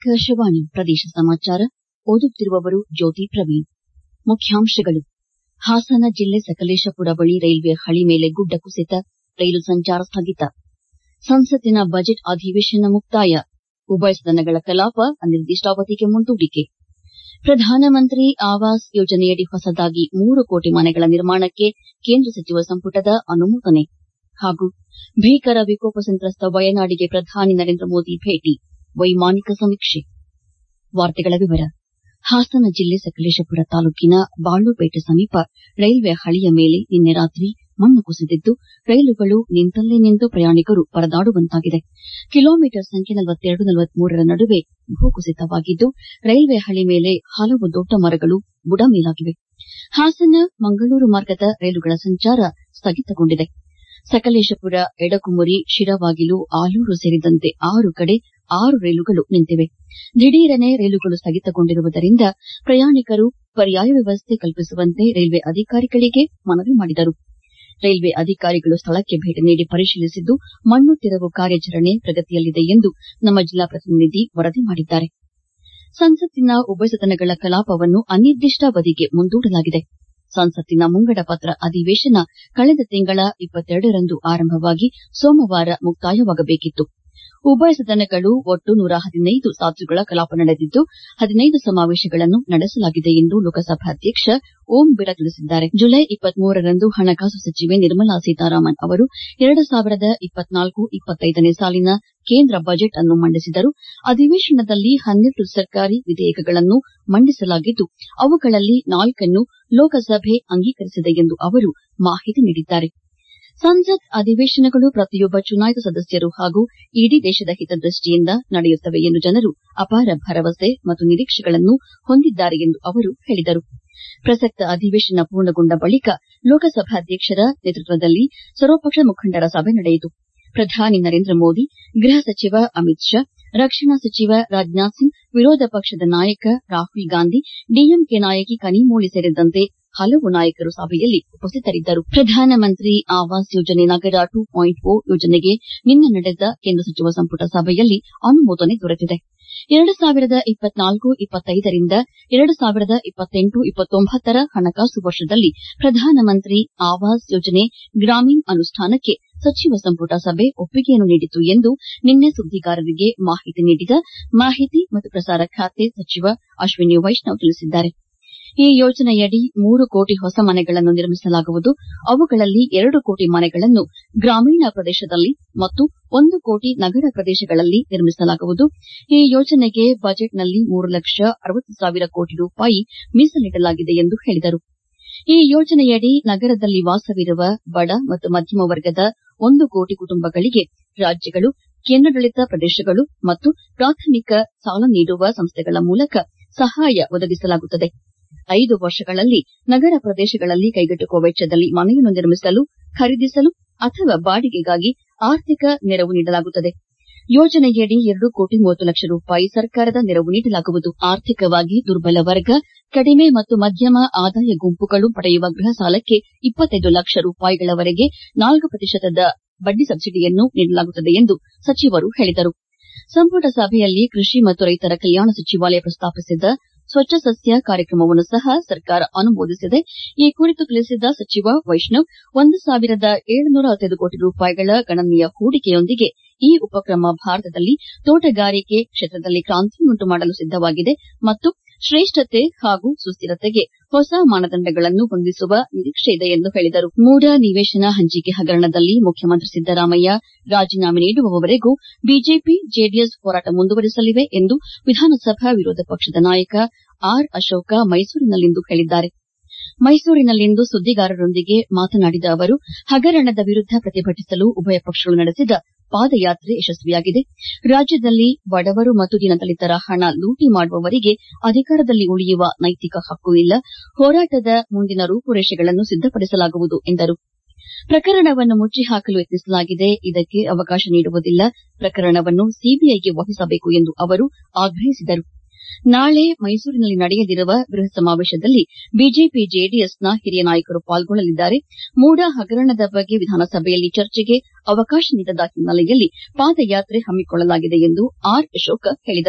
ಆಕಾಶವಾಣಿ ಪ್ರದೇಶ ಸಮಾಚಾರ ಓದುತ್ತಿರುವವರು ಜ್ಯೋತಿ ಪ್ರವೀಣ್ ಮುಖ್ಯಾಂಶಗಳು ಹಾಸನ ಜಿಲ್ಲೆ ಸಕಲೇಶಪುರ ಬಳಿ ರೈಲ್ವೆ ಹಳಿ ಮೇಲೆ ಗುಡ್ಡ ಕುಸಿತ ರೈಲು ಸಂಚಾರ ಸ್ಥಗಿತ ಸಂಸತ್ತಿನ ಬಜೆಟ್ ಅಧಿವೇಶನ ಮುಕ್ತಾಯ ಉಭಯ ಸದನಗಳ ಕಲಾಪ ಅನಿರ್ದಿಷ್ಟಾವಧಿಗೆ ಮುಂದೂಡಿಕೆ ಪ್ರಧಾನಮಂತ್ರಿ ಆವಾಸ್ ಯೋಜನೆಯಡಿ ಹೊಸದಾಗಿ ಮೂರು ಕೋಟಿ ಮನೆಗಳ ನಿರ್ಮಾಣಕ್ಕೆ ಕೇಂದ್ರ ಸಚಿವ ಸಂಪುಟದ ಅನುಮೋದನೆ ಹಾಗೂ ಭೀಕರ ವಿಕೋಪ ಸಂತ್ರಸ್ತ ವಯನಾಡಿಗೆ ಪ್ರಧಾನಿ ನರೇಂದ್ರ ಮೋದಿ ಭೇಟಿ ವೈಮಾನಿಕ ಸಮೀಕ್ಷೆ ಹಾಸನ ಜಿಲ್ಲೆ ಸಕಲೇಶಪುರ ತಾಲೂಕಿನ ಬಾಳುಪೇಟೆ ಸಮೀಪ ರೈಲ್ವೆ ಹಳಿಯ ಮೇಲೆ ನಿನ್ನೆ ರಾತ್ರಿ ಮಣ್ಣು ಕುಸಿದಿದ್ದು ರೈಲುಗಳು ನಿಂತಲ್ಲೇ ನಿಂತು ಪ್ರಯಾಣಿಕರು ಪರದಾಡುವಂತಾಗಿದೆ ಕಿಲೋಮೀಟರ್ ಸಂಖ್ಯೆ ರ ನಡುವೆ ಭೂಕುಸಿತವಾಗಿದ್ದು ರೈಲ್ವೆ ಹಳಿ ಮೇಲೆ ಹಲವು ದೊಡ್ಡ ಮರಗಳು ಬುಡಮೇಲಾಗಿವೆ ಹಾಸನ ಮಂಗಳೂರು ಮಾರ್ಗದ ರೈಲುಗಳ ಸಂಚಾರ ಸ್ಥಗಿತಗೊಂಡಿದೆ ಸಕಲೇಶಪುರ ಎಡಕುಮುರಿ ಶಿರವಾಗಿಲು ಆಲೂರು ಸೇರಿದಂತೆ ಆರು ಕಡೆ ಆರು ರೈಲುಗಳು ನಿಂತಿವೆ ದಿಢೀರನೆ ರೈಲುಗಳು ಸ್ಥಗಿತಗೊಂಡಿರುವುದರಿಂದ ಪ್ರಯಾಣಿಕರು ಪರ್ಯಾಯ ವ್ಯವಸ್ಥೆ ಕಲ್ಪಿಸುವಂತೆ ರೈಲ್ವೆ ಅಧಿಕಾರಿಗಳಿಗೆ ಮನವಿ ಮಾಡಿದರು ರೈಲ್ವೆ ಅಧಿಕಾರಿಗಳು ಸ್ಥಳಕ್ಕೆ ಭೇಟಿ ನೀಡಿ ಪರಿಶೀಲಿಸಿದ್ದು ಮಣ್ಣು ತೆರವು ಕಾರ್ಯಾಚರಣೆ ಪ್ರಗತಿಯಲ್ಲಿದೆ ಎಂದು ನಮ್ಮ ಜಿಲ್ಲಾ ಪ್ರತಿನಿಧಿ ವರದಿ ಮಾಡಿದ್ದಾರೆ ಸಂಸತ್ತಿನ ಉಭಯ ಸದನಗಳ ಕಲಾಪವನ್ನು ಅನಿರ್ದಿಷ್ಟಾವಧಿಗೆ ಮುಂದೂಡಲಾಗಿದೆ ಸಂಸತ್ತಿನ ಮುಂಗಡ ಪತ್ರ ಅಧಿವೇಶನ ಕಳೆದ ತಿಂಗಳ ರಂದು ಆರಂಭವಾಗಿ ಸೋಮವಾರ ಮುಕ್ತಾಯವಾಗಬೇಕಿತ್ತು ಉಭಯ ಸದನಗಳು ಒಟ್ಟು ನೂರ ಹದಿನೈದು ತಾಸುಗಳ ಕಲಾಪ ನಡೆದಿದ್ದು ಹದಿನೈದು ಸಮಾವೇಶಗಳನ್ನು ನಡೆಸಲಾಗಿದೆ ಎಂದು ಲೋಕಸಭಾಧ್ಯಕ್ಷ ಓಂ ಬಿರ್ಲಾ ತಿಳಿಸಿದ್ದಾರೆ ಜುಲೈ ರಂದು ಹಣಕಾಸು ಸಚಿವೆ ನಿರ್ಮಲಾ ಸೀತಾರಾಮನ್ ಅವರು ಎರಡು ಸಾವಿರದ ಇಪ್ಪತ್ನಾಲ್ಕು ಇಪ್ಪತ್ತೈದನೇ ಸಾಲಿನ ಕೇಂದ್ರ ಬಜೆಟ್ ಅನ್ನು ಮಂಡಿಸಿದರು ಅಧಿವೇಶನದಲ್ಲಿ ಹನ್ನೆರಡು ಸರ್ಕಾರಿ ವಿಧೇಯಕಗಳನ್ನು ಮಂಡಿಸಲಾಗಿದ್ದು ಅವುಗಳಲ್ಲಿ ನಾಲ್ಕನ್ನು ಲೋಕಸಭೆ ಅಂಗೀಕರಿಸಿದೆ ಎಂದು ಅವರು ಮಾಹಿತಿ ನೀಡಿದ್ದಾರೆ ಸಂಸತ್ ಅಧಿವೇಶನಗಳು ಪ್ರತಿಯೊಬ್ಬ ಚುನಾಯಿತ ಸದಸ್ಯರು ಹಾಗೂ ಇಡೀ ದೇಶದ ಹಿತದೃಷ್ಟಿಯಿಂದ ನಡೆಯುತ್ತವೆ ಎಂದು ಜನರು ಅಪಾರ ಭರವಸೆ ಮತ್ತು ನಿರೀಕ್ಷೆಗಳನ್ನು ಹೊಂದಿದ್ದಾರೆ ಎಂದು ಅವರು ಹೇಳಿದರು ಪ್ರಸಕ್ತ ಅಧಿವೇಶನ ಪೂರ್ಣಗೊಂಡ ಬಳಿಕ ಲೋಕಸಭಾಧ್ಯಕ್ಷರ ನೇತೃತ್ವದಲ್ಲಿ ಸರ್ವಪಕ್ಷ ಮುಖಂಡರ ಸಭೆ ನಡೆಯಿತು ಪ್ರಧಾನಿ ನರೇಂದ್ರ ಮೋದಿ ಗೃಹ ಸಚಿವ ಅಮಿತ್ ಶಾ ರಕ್ಷಣಾ ಸಚಿವ ರಾಜನಾಥ್ ಸಿಂಗ್ ವಿರೋಧ ಪಕ್ಷದ ನಾಯಕ ರಾಹುಲ್ ಗಾಂಧಿ ಡಿಎಂಕೆ ನಾಯಕಿ ಕನಿಮೋಳಿ ಸೇರಿದಂತೆ ಹಲವು ನಾಯಕರು ಸಭೆಯಲ್ಲಿ ಉಪಸ್ಥಿತರಿದ್ದರು ಪ್ರಧಾನಮಂತ್ರಿ ಆವಾಸ್ ಯೋಜನೆ ನಗರ ಟು ಪಾಯಿಂಟ್ ಓ ಯೋಜನೆಗೆ ನಿನ್ನೆ ನಡೆದ ಕೇಂದ್ರ ಸಚಿವ ಸಂಪುಟ ಸಭೆಯಲ್ಲಿ ಅನುಮೋದನೆ ದೊರೆತಿದೆ ಎರಡು ಸಾವಿರದ ಇಪ್ಪತ್ನಾಲ್ಕು ಇಪ್ಪತ್ತೈದರಿಂದ ಎರಡು ಸಾವಿರದ ಇಪ್ಪತ್ತೆಂಟು ಇಪ್ಪತ್ತೊಂಬತ್ತರ ಹಣಕಾಸು ವರ್ಷದಲ್ಲಿ ಪ್ರಧಾನಮಂತ್ರಿ ಆವಾಸ್ ಯೋಜನೆ ಗ್ರಾಮೀಣ್ ಅನುಷ್ಠಾನಕ್ಕೆ ಸಚಿವ ಸಂಪುಟ ಸಭೆ ಒಪ್ಪಿಗೆಯನ್ನು ನೀಡಿತು ಎಂದು ನಿನ್ನೆ ಸುದ್ದಿಗಾರರಿಗೆ ಮಾಹಿತಿ ನೀಡಿದ ಮಾಹಿತಿ ಮತ್ತು ಪ್ರಸಾರ ಖಾತೆ ಸಚಿವ ಅಶ್ವಿನಿ ವೈಷ್ಣವ್ ತಿಳಿಸಿದ್ದಾರೆ ಈ ಯೋಜನೆಯಡಿ ಮೂರು ಕೋಟಿ ಹೊಸ ಮನೆಗಳನ್ನು ನಿರ್ಮಿಸಲಾಗುವುದು ಅವುಗಳಲ್ಲಿ ಎರಡು ಕೋಟಿ ಮನೆಗಳನ್ನು ಗ್ರಾಮೀಣ ಪ್ರದೇಶದಲ್ಲಿ ಮತ್ತು ಒಂದು ಕೋಟಿ ನಗರ ಪ್ರದೇಶಗಳಲ್ಲಿ ನಿರ್ಮಿಸಲಾಗುವುದು ಈ ಯೋಜನೆಗೆ ಬಜೆಟ್ನಲ್ಲಿ ಮೂರು ಲಕ್ಷ ಅರವತ್ತು ಸಾವಿರ ಕೋಟಿ ರೂಪಾಯಿ ಮೀಸಲಿಡಲಾಗಿದೆ ಎಂದು ಹೇಳಿದರು ಈ ಯೋಜನೆಯಡಿ ನಗರದಲ್ಲಿ ವಾಸವಿರುವ ಬಡ ಮತ್ತು ಮಧ್ಯಮ ವರ್ಗದ ಒಂದು ಕೋಟಿ ಕುಟುಂಬಗಳಿಗೆ ರಾಜ್ಯಗಳು ಕೇಂದ್ರಾಡಳಿತ ಪ್ರದೇಶಗಳು ಮತ್ತು ಪ್ರಾಥಮಿಕ ಸಾಲ ನೀಡುವ ಸಂಸ್ಥೆಗಳ ಮೂಲಕ ಸಹಾಯ ಒದಗಿಸಲಾಗುತ್ತದೆ ಐದು ವರ್ಷಗಳಲ್ಲಿ ನಗರ ಪ್ರದೇಶಗಳಲ್ಲಿ ಕೈಗೆಟುಕುವ ವೆಚ್ಚದಲ್ಲಿ ಮನೆಯನ್ನು ನಿರ್ಮಿಸಲು ಖರೀದಿಸಲು ಅಥವಾ ಬಾಡಿಗೆಗಾಗಿ ಆರ್ಥಿಕ ನೆರವು ನೀಡಲಾಗುತ್ತದೆ ಯೋಜನೆಯಡಿ ಎರಡು ಕೋಟಿ ಮೂವತ್ತು ಲಕ್ಷ ರೂಪಾಯಿ ಸರ್ಕಾರದ ನೆರವು ನೀಡಲಾಗುವುದು ಆರ್ಥಿಕವಾಗಿ ದುರ್ಬಲ ವರ್ಗ ಕಡಿಮೆ ಮತ್ತು ಮಧ್ಯಮ ಆದಾಯ ಗುಂಪುಗಳು ಪಡೆಯುವ ಗೃಹ ಸಾಲಕ್ಕೆ ಇಪ್ಪತ್ತೈದು ಲಕ್ಷ ರೂಪಾಯಿಗಳವರೆಗೆ ನಾಲ್ಕು ಪ್ರತಿಶತದ ಬಡ್ಡಿ ಸಬ್ಸಿಡಿಯನ್ನು ನೀಡಲಾಗುತ್ತದೆ ಎಂದು ಸಚಿವರು ಹೇಳಿದರು ಸಂಪುಟ ಸಭೆಯಲ್ಲಿ ಕೃಷಿ ಮತ್ತು ರೈತರ ಕಲ್ಯಾಣ ಸಚಿವಾಲಯ ಪ್ರಸ್ತಾಪಿಸಿದ್ದ ಸ್ವಚ್ಛ ಸಸ್ಯ ಕಾರ್ಯಕ್ರಮವನ್ನು ಸಹ ಸರ್ಕಾರ ಅನುಮೋದಿಸಿದೆ ಈ ಕುರಿತು ತಿಳಿಸಿದ ಸಚಿವ ವೈಷ್ಣವ್ ಒಂದು ಸಾವಿರದ ಏಳುನೂರ ಹದಿನೈದು ಕೋಟಿ ರೂಪಾಯಿಗಳ ಗಣನೀಯ ಹೂಡಿಕೆಯೊಂದಿಗೆ ಈ ಉಪಕ್ರಮ ಭಾರತದಲ್ಲಿ ತೋಟಗಾರಿಕೆ ಕ್ಷೇತ್ರದಲ್ಲಿ ಕ್ರಾಂತಿಯುಂಟು ಮಾಡಲು ಸಿದ್ದವಾಗಿದೆ ಮತ್ತು ಶ್ರೇಷ್ಠತೆ ಹಾಗೂ ಸುಸ್ದಿರತೆಗೆ ಹೊಸ ಮಾನದಂಡಗಳನ್ನು ಹೊಂದಿಸುವ ನಿರೀಕ್ಷೆಯಿದೆ ಎಂದು ಹೇಳಿದರು ಮೂಡ ನಿವೇಶನ ಹಂಚಿಕೆ ಹಗರಣದಲ್ಲಿ ಮುಖ್ಯಮಂತ್ರಿ ಸಿದ್ದರಾಮಯ್ಯ ರಾಜೀನಾಮೆ ನೀಡುವವರೆಗೂ ಬಿಜೆಪಿ ಜೆಡಿಎಸ್ ಹೋರಾಟ ಮುಂದುವರಿಸಲಿವೆ ಎಂದು ವಿಧಾನಸಭಾ ವಿರೋಧ ಪಕ್ಷದ ನಾಯಕ ಆರ್ ಅಶೋಕ ಮೈಸೂರಿನಲ್ಲಿಂದು ಹೇಳಿದ್ದಾರೆ ಮೈಸೂರಿನಲ್ಲಿಂದು ಸುದ್ದಿಗಾರರೊಂದಿಗೆ ಮಾತನಾಡಿದ ಅವರು ಹಗರಣದ ವಿರುದ್ದ ಪ್ರತಿಭಟಿಸಲು ಉಭಯ ಪಕ್ಷಗಳು ನಡೆಸಿದ ಪಾದಯಾತ್ರೆ ಯಶಸ್ವಿಯಾಗಿದೆ ರಾಜ್ಯದಲ್ಲಿ ಬಡವರು ಮತ್ತು ದೀನದಲಿತರ ಹಣ ಲೂಟಿ ಮಾಡುವವರಿಗೆ ಅಧಿಕಾರದಲ್ಲಿ ಉಳಿಯುವ ನೈತಿಕ ಹಕ್ಕು ಇಲ್ಲ ಹೋರಾಟದ ಮುಂದಿನ ರೂಪುರೇಷೆಗಳನ್ನು ಸಿದ್ದಪಡಿಸಲಾಗುವುದು ಎಂದರು ಪ್ರಕರಣವನ್ನು ಮುಚ್ಚಿಹಾಕಲು ಯತ್ನಿಸಲಾಗಿದೆ ಇದಕ್ಕೆ ಅವಕಾಶ ನೀಡುವುದಿಲ್ಲ ಪ್ರಕರಣವನ್ನು ಸಿಬಿಐಗೆ ವಹಿಸಬೇಕು ಎಂದು ಅವರು ಆಗ್ರಹಿಸಿದರು ನಾಳೆ ಮೈಸೂರಿನಲ್ಲಿ ನಡೆಯಲಿರುವ ಬೃಹತ್ ಸಮಾವೇಶದಲ್ಲಿ ಬಿಜೆಪಿ ಜೆಡಿಎಸ್ನ ಹಿರಿಯ ನಾಯಕರು ಪಾಲ್ಗೊಳ್ಳಲಿದ್ದಾರೆ ಮೂಡ ಹಗರಣದ ಬಗ್ಗೆ ವಿಧಾನಸಭೆಯಲ್ಲಿ ಚರ್ಚೆಗೆ ಅವಕಾಶ ನೀಡದ ಹಿನ್ನೆಲೆಯಲ್ಲಿ ಪಾದಯಾತ್ರೆ ಹಮ್ಮಿಕೊಳ್ಳಲಾಗಿದೆ ಎಂದು ಆರ್ ಅಶೋಕ ಹೇಳಿದರು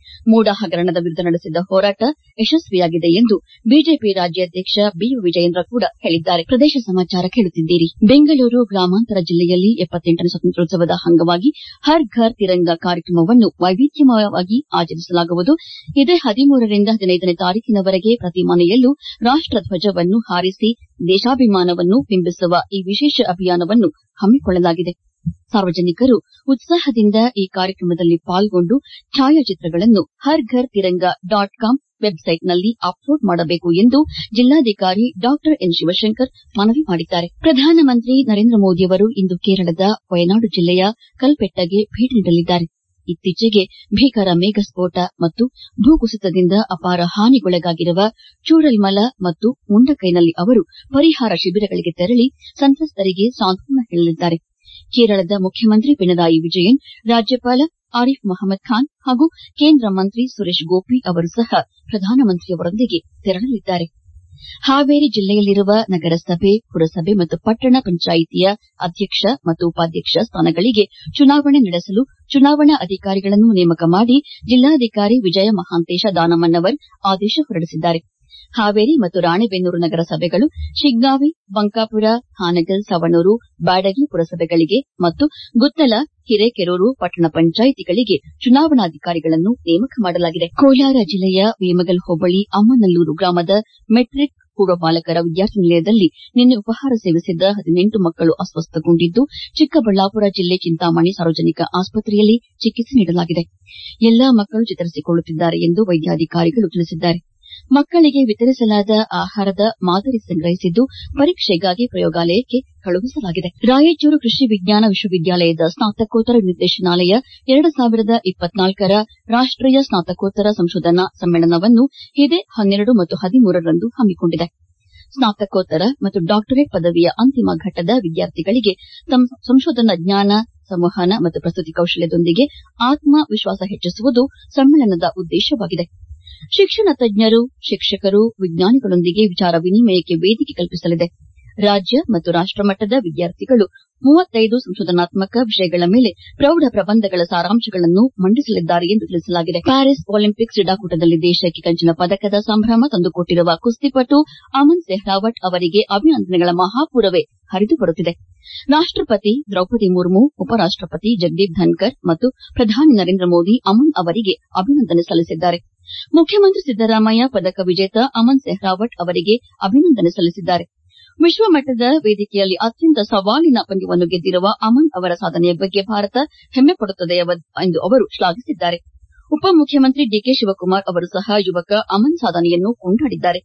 ಮೂಡ ಹಗರಣದ ವಿರುದ್ದ ನಡೆಸಿದ ಹೋರಾಟ ಯಶಸ್ವಿಯಾಗಿದೆ ಎಂದು ಬಿಜೆಪಿ ರಾಜ್ಯಾಧ್ಯಕ್ಷ ಬಿ ವಿಜಯೇಂದ್ರ ಕೂಡ ಹೇಳಿದ್ದಾರೆ ಪ್ರದೇಶ ಸಮಾಚಾರ ಕೇಳುತ್ತಿದ್ದೀರಿ ಬೆಂಗಳೂರು ಗ್ರಾಮಾಂತರ ಜಿಲ್ಲೆಯಲ್ಲಿ ಎಪ್ಪತ್ತೆಂಟನೇ ಸ್ವಾತಂತ್ರ್ಯೋತ್ಸವದ ಅಂಗವಾಗಿ ಹರ್ ಘರ್ ತಿರಂಗ ಕಾರ್ಯಕ್ರಮವನ್ನು ವೈವಿಧ್ಯಮಯವಾಗಿ ಆಚರಿಸಲಾಗುವುದು ಇದೇ ಹದಿಮೂರರಿಂದ ಹದಿನೈದನೇ ತಾರೀಕಿನವರೆಗೆ ಪ್ರತಿ ಮನೆಯಲ್ಲೂ ರಾಷ್ಟಧ್ವಜವನ್ನು ಹಾರಿಸಿ ದೇಶಾಭಿಮಾನವನ್ನು ಬಿಂಬಿಸುವ ಈ ವಿಶೇಷ ಅಭಿಯಾನವನ್ನು ಹಮ್ಮಿಕೊಳ್ಳಲಾಗಿದೆ ಸಾರ್ವಜನಿಕರು ಉತ್ಸಾಹದಿಂದ ಈ ಕಾರ್ಯಕ್ರಮದಲ್ಲಿ ಪಾಲ್ಗೊಂಡು ಛಾಯಾಚಿತ್ರಗಳನ್ನು ಹರ್ ಘರ್ ತಿರಂಗ ಡಾಟ್ ಕಾಂ ವೆಬ್ಸೈಟ್ನಲ್ಲಿ ಅಪ್ಲೋಡ್ ಮಾಡಬೇಕು ಎಂದು ಜಿಲ್ಲಾಧಿಕಾರಿ ಡಾ ಎನ್ ಶಿವಶಂಕರ್ ಮನವಿ ಮಾಡಿದ್ದಾರೆ ಪ್ರಧಾನಮಂತ್ರಿ ನರೇಂದ್ರ ಮೋದಿಯವರು ಇಂದು ಕೇರಳದ ವಯನಾಡು ಜಿಲ್ಲೆಯ ಕಲ್ಪೆಟ್ಟಗೆ ಭೇಟಿ ನೀಡಲಿದ್ದಾರೆ ಇತ್ತೀಚೆಗೆ ಭೀಕರ ಮೇಘಸ್ಫೋಟ ಮತ್ತು ಭೂಕುಸಿತದಿಂದ ಅಪಾರ ಹಾನಿಗೊಳಗಾಗಿರುವ ಚೂರಲ್ಮಲ ಮತ್ತು ಮುಂಡಕೈನಲ್ಲಿ ಅವರು ಪರಿಹಾರ ಶಿಬಿರಗಳಿಗೆ ತೆರಳಿ ಸಂತ್ರಸ್ತರಿಗೆ ಸಾಂತ್ವನ ಹೇಳಲಿದ್ದಾರೆ ಕೇರಳದ ಮುಖ್ಯಮಂತ್ರಿ ಪಿಣರಾಯಿ ವಿಜಯನ್ ರಾಜ್ಯಪಾಲ ಆರಿಫ್ ಮೊಹಮ್ಮದ್ ಖಾನ್ ಹಾಗೂ ಕೇಂದ್ರ ಮಂತ್ರಿ ಸುರೇಶ್ ಗೋಪಿ ಅವರು ಸಹ ಪ್ರಧಾನಮಂತ್ರಿಯವರೊಂದಿಗೆ ತೆರಳಲಿದ್ದಾರೆ ಹಾವೇರಿ ಜಿಲ್ಲೆಯಲ್ಲಿರುವ ನಗರಸಭೆ ಪುರಸಭೆ ಮತ್ತು ಪಟ್ಟಣ ಪಂಚಾಯಿತಿಯ ಅಧ್ಯಕ್ಷ ಮತ್ತು ಉಪಾಧ್ಯಕ್ಷ ಸ್ಥಾನಗಳಿಗೆ ಚುನಾವಣೆ ನಡೆಸಲು ಚುನಾವಣಾ ಅಧಿಕಾರಿಗಳನ್ನು ನೇಮಕ ಮಾಡಿ ಜಿಲ್ಲಾಧಿಕಾರಿ ವಿಜಯ ಮಹಾಂತೇಶ ದಾನಮ್ಮನವರ್ ಆದೇಶ ಹೊರಡಿಸಿದ್ದಾರೆ ಹಾವೇರಿ ಮತ್ತು ರಾಣೆಬೆನ್ನೂರು ನಗರಸಭೆಗಳು ಶಿಗ್ಗಾವಿ ಬಂಕಾಪುರ ಹಾನಗಲ್ ಸವಣೂರು ಬ್ಯಾಡಗಿ ಪುರಸಭೆಗಳಿಗೆ ಮತ್ತು ಗುತ್ತಲ ಹಿರೇಕೆರೂರು ಪಟ್ಟಣ ಪಂಚಾಯಿತಿಗಳಿಗೆ ಚುನಾವಣಾಧಿಕಾರಿಗಳನ್ನು ನೇಮಕ ಮಾಡಲಾಗಿದೆ ಕೋಲಾರ ಜಿಲ್ಲೆಯ ವೇಮಗಲ್ ಹೋಬಳಿ ಅಮ್ಮನಲ್ಲೂರು ಗ್ರಾಮದ ಮೆಟ್ರಿಕ್ ಪೂರ್ವ ಬಾಲಕರ ವಿದ್ಯಾರ್ಥಿ ನಿಲಯದಲ್ಲಿ ನಿನ್ನೆ ಉಪಹಾರ ಸೇವಿಸಿದ್ದ ಹದಿನೆಂಟು ಮಕ್ಕಳು ಅಸ್ವಸ್ಥಗೊಂಡಿದ್ದು ಚಿಕ್ಕಬಳ್ಳಾಪುರ ಜಿಲ್ಲೆ ಚಿಂತಾಮಣಿ ಸಾರ್ವಜನಿಕ ಆಸ್ಪತ್ರೆಯಲ್ಲಿ ಚಿಕಿತ್ಸೆ ನೀಡಲಾಗಿದೆ ಎಲ್ಲಾ ಮಕ್ಕಳು ಚೇತರಿಸಿಕೊಳ್ಳುತ್ತಿದ್ದಾರೆ ಎಂದು ವೈದ್ಯಾಧಿಕಾರಿಗಳು ತಿಳಿಸಿದ್ದಾರೆ ಮಕ್ಕಳಿಗೆ ವಿತರಿಸಲಾದ ಆಹಾರದ ಮಾದರಿ ಸಂಗ್ರಹಿಸಿದ್ದು ಪರೀಕ್ಷೆಗಾಗಿ ಪ್ರಯೋಗಾಲಯಕ್ಕೆ ಕಳುಹಿಸಲಾಗಿದೆ ರಾಯಚೂರು ಕೃಷಿ ವಿಜ್ಞಾನ ವಿಶ್ವವಿದ್ಯಾಲಯದ ಸ್ನಾತಕೋತ್ತರ ನಿರ್ದೇಶನಾಲಯ ಎರಡು ಸಾವಿರದ ಇಪ್ಪತ್ನಾಲ್ಕರ ರಾಷ್ಟೀಯ ಸ್ನಾತಕೋತ್ತರ ಸಂಶೋಧನಾ ಸಮ್ಮೇಳನವನ್ನು ಇದೇ ಹನ್ನೆರಡು ಮತ್ತು ಹದಿಮೂರರಂದು ಹಮ್ಮಿಕೊಂಡಿದೆ ಸ್ನಾತಕೋತ್ತರ ಮತ್ತು ಡಾಕ್ಟರೇಟ್ ಪದವಿಯ ಅಂತಿಮ ಘಟ್ಟದ ವಿದ್ಯಾರ್ಥಿಗಳಿಗೆ ತಮ್ಮ ಸಂಶೋಧನಾ ಜ್ಞಾನ ಸಂವಹನ ಮತ್ತು ಪ್ರಸ್ತುತಿ ಕೌಶಲ್ಯದೊಂದಿಗೆ ಆತ್ಮವಿಶ್ವಾಸ ಹೆಚ್ಚಿಸುವುದು ಸಮ್ಮೇಳನದ ಉದ್ದೇಶವಾಗಿದೆ ಶಿಕ್ಷಣ ತಜ್ಞರು ಶಿಕ್ಷಕರು ವಿಜ್ಞಾನಿಗಳೊಂದಿಗೆ ವಿಚಾರ ವಿನಿಮಯಕ್ಕೆ ವೇದಿಕೆ ಕಲ್ಪಿಸಲಿದೆ ರಾಜ್ಯ ಮತ್ತು ರಾಷ್ಟಮಟ್ಟದ ವಿದ್ಯಾರ್ಥಿಗಳು ಮೂವತ್ತೈದು ಸಂಶೋಧನಾತ್ಮಕ ವಿಷಯಗಳ ಮೇಲೆ ಪ್ರೌಢ ಪ್ರಬಂಧಗಳ ಸಾರಾಂಶಗಳನ್ನು ಮಂಡಿಸಲಿದ್ದಾರೆ ಎಂದು ತಿಳಿಸಲಾಗಿದೆ ಪ್ಯಾರಿಸ್ ಒಲಿಂಪಿಕ್ಸ್ ಕ್ರೀಡಾಕೂಟದಲ್ಲಿ ದೇಶಕ್ಕೆ ಕಂಚಿನ ಪದಕದ ಸಂಭ್ರಮ ತಂದುಕೊಟ್ಟಿರುವ ಕುಸ್ತಿಪಟು ಅಮನ್ ಸೆಹ್ರಾವತ್ ಅವರಿಗೆ ಅಭಿನಂದನೆಗಳ ಮಹಾಪೂರವೇ ಹರಿದು ಬರುತ್ತಿದೆ ರಾಷ್ಟಪತಿ ದ್ರೌಪದಿ ಮುರ್ಮು ಉಪರಾಷ್ಟಪತಿ ಜಗದೀಪ್ ಧನ್ಕರ್ ಮತ್ತು ಪ್ರಧಾನಿ ನರೇಂದ್ರ ಮೋದಿ ಅಮನ್ ಅವರಿಗೆ ಅಭಿನಂದನೆ ಸಲ್ಲಿಸಿದ್ದಾರೆ ಮುಖ್ಯಮಂತ್ರಿ ಸಿದ್ದರಾಮಯ್ಯ ಪದಕ ವಿಜೇತ ಅಮನ್ ಸೆಹ್ರಾವತ್ ಅವರಿಗೆ ಅಭಿನಂದನೆ ಸಲ್ಲಿಸಿದ್ದಾರೆ ವಿಶ್ವಮಟ್ಟದ ವೇದಿಕೆಯಲ್ಲಿ ಅತ್ಯಂತ ಸವಾಲಿನ ಪಂದ್ಯವನ್ನು ಗೆದ್ದಿರುವ ಅಮನ್ ಅವರ ಸಾಧನೆಯ ಬಗ್ಗೆ ಭಾರತ ಹೆಮ್ಮೆ ಪಡುತ್ತದೆ ಎಂದು ಅವರು ಶ್ಲಾಘಿಸಿದ್ದಾರೆ ಉಪಮುಖ್ಯಮಂತ್ರಿ ಡಿಕೆ ಶಿವಕುಮಾರ್ ಅವರು ಸಹ ಯುವಕ ಅಮನ್ ಸಾಧನೆಯನ್ನು ಕೊಂಡಾಡಿದ್ದಾರೆ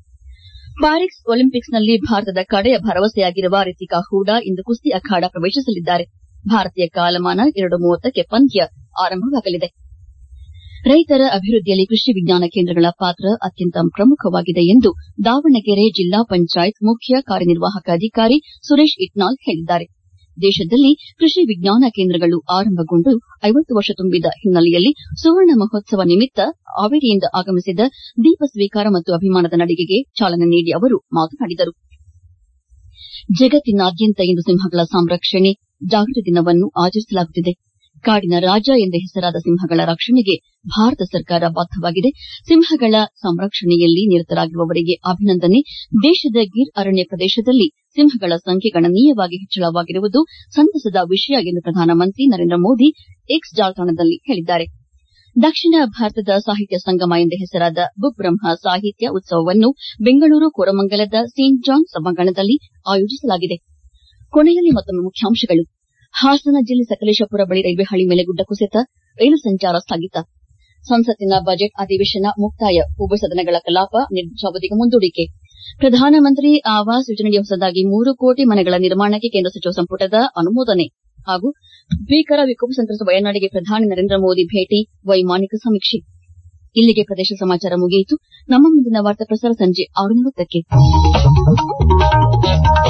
ಪ್ಯಾರಿಸ್ ಒಲಿಂಪಿಕ್ಸ್ನಲ್ಲಿ ಭಾರತದ ಕಡೆಯ ಭರವಸೆಯಾಗಿರುವ ರಿತಿಕಾ ಹೂಡಾ ಇಂದು ಕುಸ್ತಿ ಅಖಾಡ ಪ್ರವೇಶಿಸಲಿದ್ದಾರೆ ಭಾರತೀಯ ಕಾಲಮಾನ ಎರಡು ಮೂವತ್ತಕ್ಕೆ ಪಂದ್ಯ ಆರಂಭವಾಗಲಿದೆ ರೈತರ ಅಭಿವೃದ್ಧಿಯಲ್ಲಿ ಕೃಷಿ ವಿಜ್ಞಾನ ಕೇಂದ್ರಗಳ ಪಾತ್ರ ಅತ್ಯಂತ ಪ್ರಮುಖವಾಗಿದೆ ಎಂದು ದಾವಣಗೆರೆ ಜಿಲ್ಲಾ ಪಂಚಾಯತ್ ಮುಖ್ಯ ಕಾರ್ಯನಿರ್ವಾಹಕ ಅಧಿಕಾರಿ ಸುರೇಶ್ ಇಟ್ನಾಳ್ ಹೇಳಿದ್ದಾರೆ ದೇಶದಲ್ಲಿ ಕೃಷಿ ವಿಜ್ಞಾನ ಕೇಂದ್ರಗಳು ಆರಂಭಗೊಂಡು ಐವತ್ತು ವರ್ಷ ತುಂಬಿದ ಹಿನ್ನೆಲೆಯಲ್ಲಿ ಸುವರ್ಣ ಮಹೋತ್ಸವ ನಿಮಿತ್ತ ಹಾವೇರಿಯಿಂದ ಆಗಮಿಸಿದ ದೀಪ ಸ್ವೀಕಾರ ಮತ್ತು ಅಭಿಮಾನದ ನಡಿಗೆಗೆ ಚಾಲನೆ ನೀಡಿ ಅವರು ಮಾತನಾಡಿದರು ಜಗತ್ತಿನಾದ್ಯಂತ ಇಂದು ಸಿಂಹಗಳ ಸಂರಕ್ಷಣೆ ಜಾಗೃತಿ ದಿನವನ್ನು ಆಚರಿಸಲಾಗುತ್ತಿದೆ ಕಾಡಿನ ರಾಜ ಎಂದೇ ಹೆಸರಾದ ಸಿಂಹಗಳ ರಕ್ಷಣೆಗೆ ಭಾರತ ಸರ್ಕಾರ ಬದ್ದವಾಗಿದೆ ಸಿಂಹಗಳ ಸಂರಕ್ಷಣೆಯಲ್ಲಿ ನಿರತರಾಗಿರುವವರಿಗೆ ಅಭಿನಂದನೆ ದೇಶದ ಗಿರ್ ಅರಣ್ಯ ಪ್ರದೇಶದಲ್ಲಿ ಸಿಂಹಗಳ ಸಂಖ್ಯೆ ಗಣನೀಯವಾಗಿ ಹೆಚ್ಚಳವಾಗಿರುವುದು ಸಂತಸದ ವಿಷಯ ಎಂದು ಪ್ರಧಾನಮಂತ್ರಿ ನರೇಂದ್ರ ಮೋದಿ ಎಕ್ಸ್ ಜಾಲತಾಣದಲ್ಲಿ ಹೇಳಿದ್ದಾರೆ ದಕ್ಷಿಣ ಭಾರತದ ಸಾಹಿತ್ಯ ಸಂಗಮ ಎಂದೇ ಹೆಸರಾದ ಬುಕ್ ಬ್ರಹ್ಮ ಸಾಹಿತ್ಯ ಉತ್ಸವವನ್ನು ಬೆಂಗಳೂರು ಕೋರಮಂಗಲದ ಸೇಂಟ್ ಜಾನ್ ಸಭಾಂಗಣದಲ್ಲಿ ಆಯೋಜಿಸಲಾಗಿದೆ ಕೊನೆಯಲ್ಲಿ ಮತ್ತೊಮ್ಮೆ ಮುಖ್ಯಾಂಶಗಳು ಹಾಸನ ಜಿಲ್ಲೆ ಸಕಲೇಶಪುರ ಬಳಿ ರೈಲ್ವೆ ಹಳಿ ಮೇಲೆ ಗುಡ್ಡ ಕುಸಿತ ರೈಲು ಸಂಚಾರ ಸ್ಥಗಿತ ಸಂಸತ್ತಿನ ಬಜೆಟ್ ಅಧಿವೇಶನ ಮುಕ್ತಾಯ ಉಭಯ ಸದನಗಳ ಕಲಾಪ ನಿರ್ದಿಷ್ಟಾವಧಿಗೆ ಮುಂದೂಡಿಕೆ ಪ್ರಧಾನಮಂತ್ರಿ ಆವಾಸ್ ಯೋಜನೆಯಡಿ ಹೊಸದಾಗಿ ಮೂರು ಕೋಟಿ ಮನೆಗಳ ನಿರ್ಮಾಣಕ್ಕೆ ಕೇಂದ್ರ ಸಚಿವ ಸಂಪುಟದ ಅನುಮೋದನೆ ಹಾಗೂ ಭೀಕರ ವಿಕೋಪ ಸಂತ್ರಸ್ತ ವಯನಾಡಿಗೆ ಪ್ರಧಾನಿ ನರೇಂದ್ರ ಮೋದಿ ಭೇಟಿ ವೈಮಾನಿಕ ಸಮೀಕ್ಷೆ ಇಲ್ಲಿಗೆ ಪ್ರದೇಶ ಸಮಾಚಾರ ಮುಗಿಯಿತು ನಮ್ಮ ಮುಂದಿನ ವಾರ್ತಾ ಪ್ರಸಾರ ಸಂಜೆ ಆರು ನಲವತ್ತಕ್ಕೆ